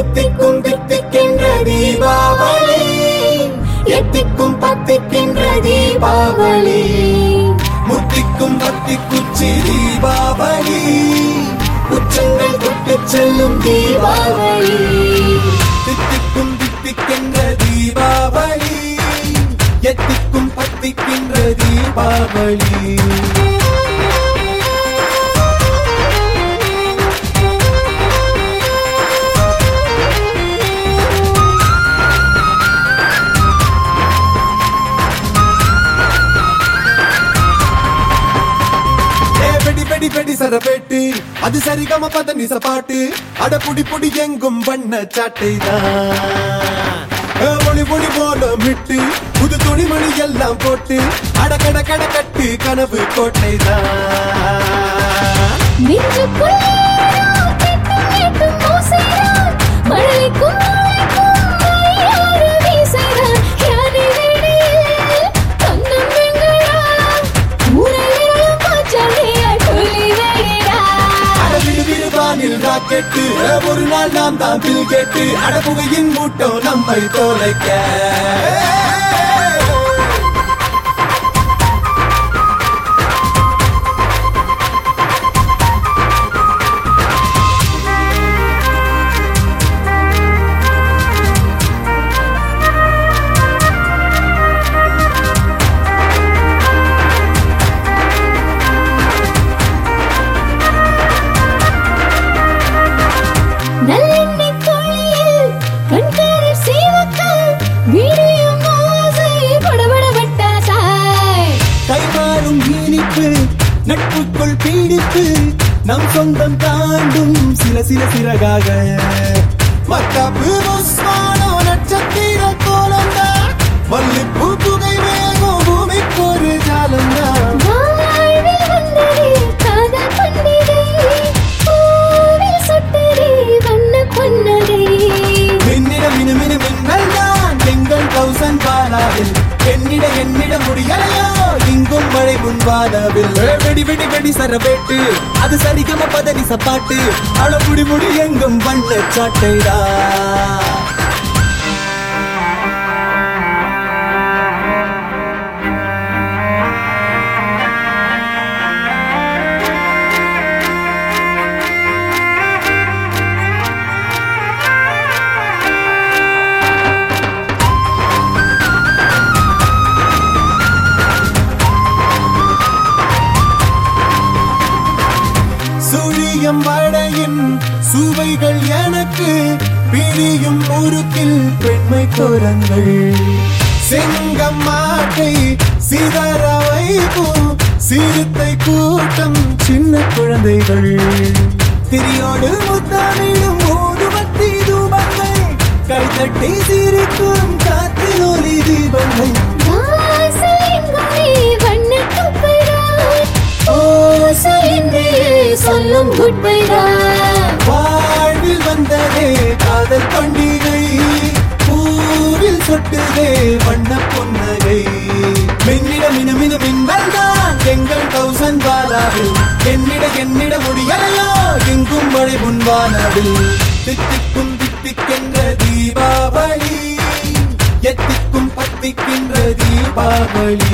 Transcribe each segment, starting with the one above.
தித்திக்கும் தித்திக்கின்ற தீபாவளி எத்திக்கும் பத்திக்கின்ற தீபாவளி முத்திக்கும் பத்தி குச்சி தீபாவளி உச்சங்கள் தொட்டு செல்லும் தீபாவளி தித்திக்கும் தித்திக்கின்ற தீபாவளி எத்திக்கும் பத்திக்கின்ற தீபாவளி ஏ வெடி வெடி வெடி சரபேட்டு அது சரிகம பத நிச பாட்டு அட புடி புடி எங்கும் வண்ண சாட்டைதான் ஏ, ஒளி ஒளி போல மிட்டு புது துணிமணி எல்லாம் போட்டு அட கட கட கட்டு கனவு கோட்டைதான் நெஞ்சுக்குள்ளே கேட்டும் கேட்டும் ஓசைதான். மழைக்கும் மழைக்கும் மழையாறு வீசைதான். யானை வேடையில் தங்கம் எங்கடா? ஊரெல்லாம் காற்றாடியாய் துள்ளி வேடா. அட விடு விடு வானில் ராக்கெட்டு ஏ, ஒரு நாள் நாம் தான் பில் கேட்டு அட புகையின் மூட்டம் நம்மை தோலைக்க நல்லெண்ணெய் துளியில் கண்கரை சீவக்க விடியும் ஓசை படபட பட்டாசாய். கைமாறும் இனிப்பு நட்புக்குள் பீடிப்பு நம் சொந்தம் தாண்டும் சில சில சிறகாக மத்தாப்பு உஸ்மானோ நட்சத்திர கோலம்தான் மல்லிப்பூ புகை வேகம் பூமிக்கு ஒரு ஜாலம்தான் வாழ்வில் வந்ததே காதல் பண்டிகை. பூவில் சுட்டதே வண்ணப் பொன்னகை. மின்னிட மினு மினு மின்னல் தான் எங்கள் கௌசன் பாலாவில் என்னிட என்னிட முடியலையோ இங்கும் மழை முன்வானவில் வெடி வெடி வெடி சரவேட்டு அது சரிகம பதனி சப்பாட்டு அளமுடி முடி எங்கும் வண்ண சாட்டைடா சுழியம் வடையின் சுவைகள் எனக்கு பிரியும் முறுக்கில் பெண்மை குரங்கள் செங்கம் மாட்டை சிதற வைக்கும் சிறுத்தை கூட்டம் சின்ன குழந்தைகள் திரியோடு முத்தாமிடும் ஊதுவத்தி தூபங்கள் கைத்தட்டி சிரிக்கும் காற்றில் ஒலி தீபங்கள் வாசல் எங்குமே வண்ணக் குப்பைதான். ஓசை என்றே சொல்லும் குட்பைதான் வாழ்வில் வந்ததே காதல் பண்டிகை பூவில் சொட்டுதே வண்ண புன்னகை மின்னிட மினு மினு மின்னல் தான் எங்கள் கௌசன் பாலாவில் என்னிட என்னிட முடியலையோ எங்கும் மழை முன்வானவில் தித்திக்கும் தித்திக்கின்ற தீபாவளி எத்திக்கும் பத்திக்கின்ற தீபாவளி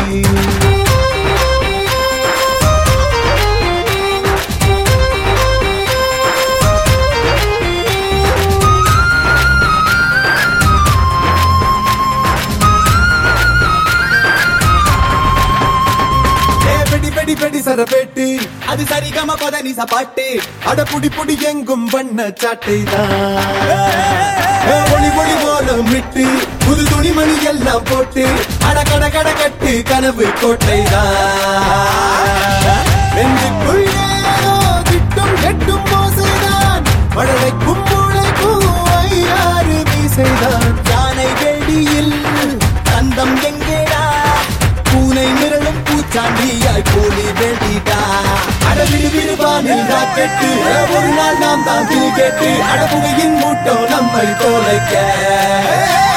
ஏ வெடி வெடி வெடி சரபேட்டு அது சரிகம பதனி சப்பாட்டு அட புடி புடி எங்கும் வண்ண சாட்டைதான் ஏ, ஒளி ஒளி போல மிட்டு புது துணிமணி எல்லாம் போட்டு அட கட கட கட்டு கனவு கோட்டைதான் நெஞ்சுக்குள்ளே ஏதோ திட்டும் கெட்டும் மோசைதான் மழலைக்கும் மூளைக்கும் ஐயாறு மீசைதான் யானை வெடியில் தந்தம் எங்கேடா பூனை மிரளும் பூச்சாண்டியாய் போலி வெடிடா அடவிடு விடுவானில் ராக்கெட்டு ஒரு நாள் நாம் தான் கேட்டு அடபுகையின் மூட்டம் நம்மை தோலைக்க